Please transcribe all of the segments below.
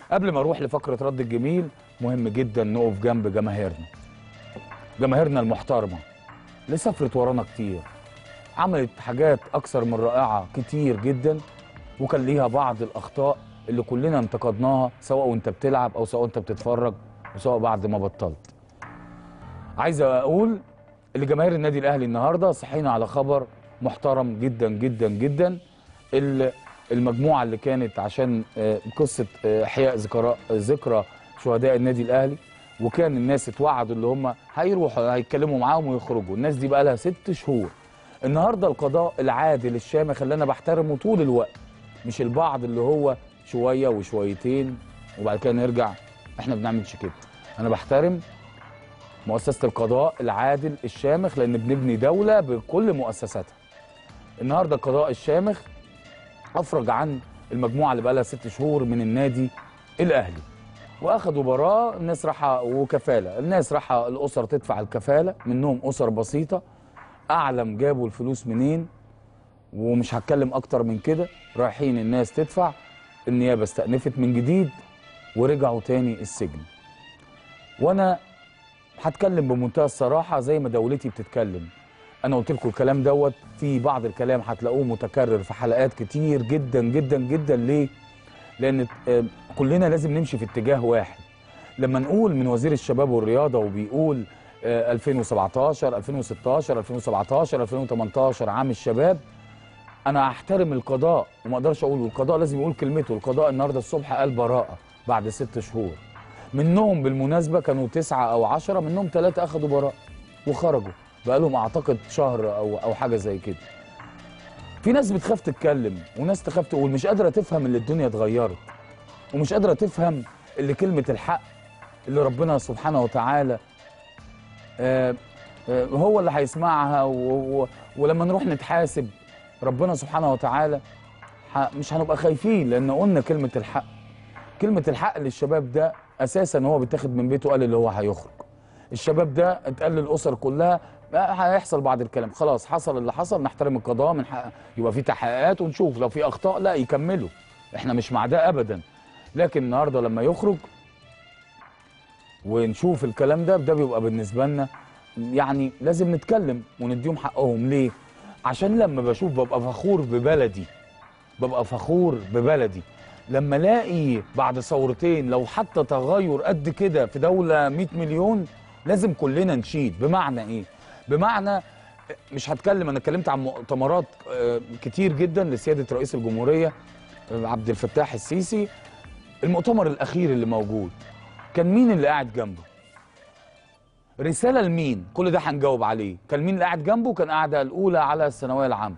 قبل ما اروح لفقره رد الجميل مهم جدا نقف جنب جماهيرنا جماهيرنا المحترمه اللي سافرت ورانا كتير عملت حاجات اكثر من رائعه كتير جدا وكان ليها بعض الاخطاء اللي كلنا انتقدناها سواء وانت بتلعب او سواء انت بتتفرج وسواء بعد ما بطلت عايز اقول اللي جماهير النادي الاهلي النهارده صحينا على خبر محترم جدا جدا جدا ال- المجموعه اللي كانت عشان آه، قصه آه، احياء ذكرى ذكرى شهداء النادي الاهلي وكان الناس اتوعدوا اللي هم هيروحوا هيتكلموا معاهم ويخرجوا الناس دي بقى لها ست شهور النهارده القضاء العادل الشامخ اللي انا بحترمه طول الوقت مش البعض اللي هو شويه وشويتين وبعد كده نرجع احنا ما بنعملش كده انا بحترم مؤسسه القضاء العادل الشامخ لان بنبني دوله بكل مؤسساتها النهارده القضاء الشامخ افرج عن المجموعه اللي بقى لها ست شهور من النادي الاهلي واخدوا براءه الناس راحه وكفاله الناس راحه الاسر تدفع الكفاله منهم اسر بسيطه اعلم جابوا الفلوس منين ومش هتكلم اكتر من كده رايحين الناس تدفع النيابه استأنفت من جديد ورجعوا تاني السجن وانا هتكلم بمنتهى الصراحه زي ما دولتي بتتكلم انا قلت لكم الكلام دوت في بعض الكلام هتلاقوه متكرر في حلقات كتير جدا جدا جدا ليه لان آه، كلنا لازم نمشي في اتجاه واحد لما نقول من وزير الشباب والرياضه وبيقول آه، 2017 2016 2017 2018 عام الشباب انا احترم القضاء وما اقدرش اقول والقضاء لازم يقول كلمته القضاء النهارده الصبح قال براءه بعد ست شهور منهم بالمناسبه كانوا تسعه او عشرة منهم ثلاثه اخذوا براءه وخرجوا بقى لهم اعتقد شهر او او حاجه زي كده في ناس بتخاف تتكلم وناس تخاف تقول مش قادره تفهم اللي الدنيا اتغيرت ومش قادره تفهم اللي كلمه الحق اللي ربنا سبحانه وتعالى آه، آه، هو اللي هيسمعها و- و- ولما نروح نتحاسب ربنا سبحانه وتعالى ح- مش هنبقى خايفين لان قلنا كلمه الحق كلمه الحق للشباب ده اساسا هو بيتاخد من بيته قال اللي هو هيخرج الشباب ده اتقال للاسر كلها بقى هيحصل بعد الكلام خلاص حصل اللي حصل نحترم القضاء من حق يبقى في تحقيقات ونشوف لو في اخطاء لا يكملوا احنا مش مع ده ابدا لكن النهارده لما يخرج ونشوف الكلام ده ده بيبقى بالنسبه لنا يعني لازم نتكلم ونديهم حقهم ليه عشان لما بشوف ببقى فخور ببلدي ببقى فخور ببلدي لما الاقي بعد ثورتين لو حتى تغير قد كده في دوله 100 مليون لازم كلنا نشيد بمعنى ايه بمعنى مش هتكلم انا اتكلمت عن مؤتمرات آه، كتير جدا لسياده رئيس الجمهوريه آه، عبد الفتاح السيسي المؤتمر الاخير اللي موجود كان مين اللي قاعد جنبه رساله لمين كل ده هنجاوب عليه كان مين اللي قاعد جنبه كان قاعده الاولى على الثانويه العامه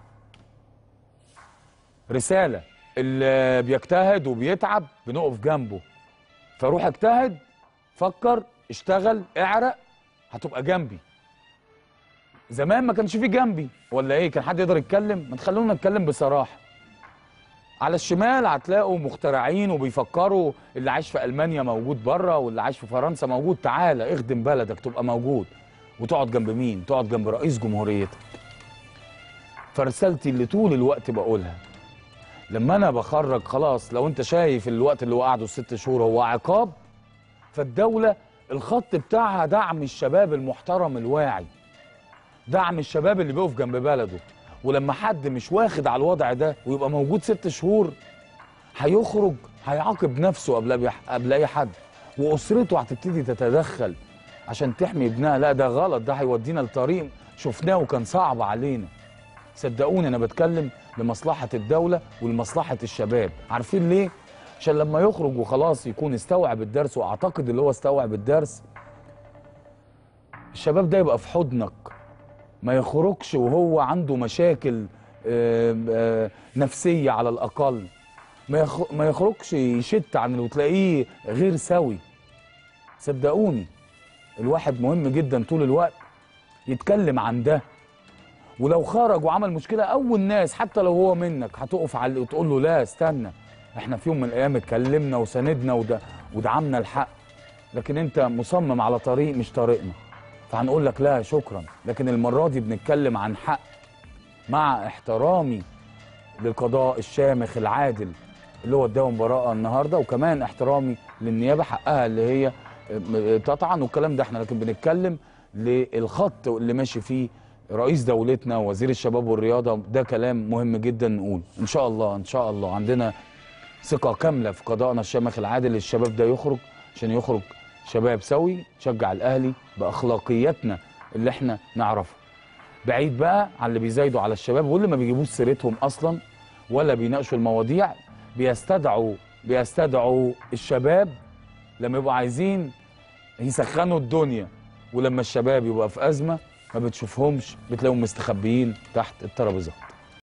رساله اللي بيجتهد وبيتعب بنقف جنبه فروح اجتهد فكر اشتغل اعرق هتبقى جنبي زمان ما كانش في جنبي ولا ايه كان حد يقدر يتكلم ما تخلونا نتكلم بصراحه على الشمال هتلاقوا مخترعين وبيفكروا اللي عايش في المانيا موجود بره واللي عايش في فرنسا موجود تعالى اخدم بلدك تبقى موجود وتقعد جنب مين تقعد جنب رئيس جمهوريتك فرسالتي اللي طول الوقت بقولها لما انا بخرج خلاص لو انت شايف الوقت اللي هو قعده الست شهور هو عقاب فالدوله الخط بتاعها دعم الشباب المحترم الواعي دعم الشباب اللي بيقف جنب بلده ولما حد مش واخد على الوضع ده ويبقى موجود ست شهور هيخرج هيعاقب نفسه قبل قبل اي حد واسرته هتبتدي تتدخل عشان تحمي ابنها لا ده غلط ده هيودينا لطريق شفناه وكان صعب علينا صدقوني انا بتكلم لمصلحه الدوله ولمصلحه الشباب عارفين ليه عشان لما يخرج وخلاص يكون استوعب الدرس واعتقد اللي هو استوعب الدرس الشباب ده يبقى في حضنك ما يخرجش وهو عنده مشاكل آه، آه، نفسيه على الاقل ما يخ- ما يخرجش يشت عن وتلاقيه غير سوي صدقوني الواحد مهم جدا طول الوقت يتكلم عن ده ولو خرج وعمل مشكله اول ناس حتى لو هو منك هتقف على وتقول له لا استنى احنا في يوم من الايام اتكلمنا وساندنا وده ودعمنا الحق لكن انت مصمم على طريق مش طريقنا فهنقول لك لا شكرا لكن المره دي بنتكلم عن حق مع احترامي للقضاء الشامخ العادل اللي هو اداهم براءه النهارده وكمان احترامي للنيابه حقها اللي هي م- تطعن والكلام ده احنا لكن بنتكلم للخط اللي ماشي فيه رئيس دولتنا وزير الشباب والرياضه ده كلام مهم جدا نقول ان شاء الله ان شاء الله عندنا ثقه كامله في قضائنا الشامخ العادل الشباب ده يخرج عشان يخرج شباب سوي تشجع الاهلي باخلاقياتنا اللي احنا نعرفها بعيد بقى عن اللي بيزايدوا على الشباب واللي ما بيجيبوش سيرتهم اصلا ولا بيناقشوا المواضيع بيستدعوا بيستدعوا الشباب لما يبقوا عايزين يسخنوا الدنيا ولما الشباب يبقى في ازمه ما بتشوفهمش بتلاقيهم مستخبيين تحت الترابيزات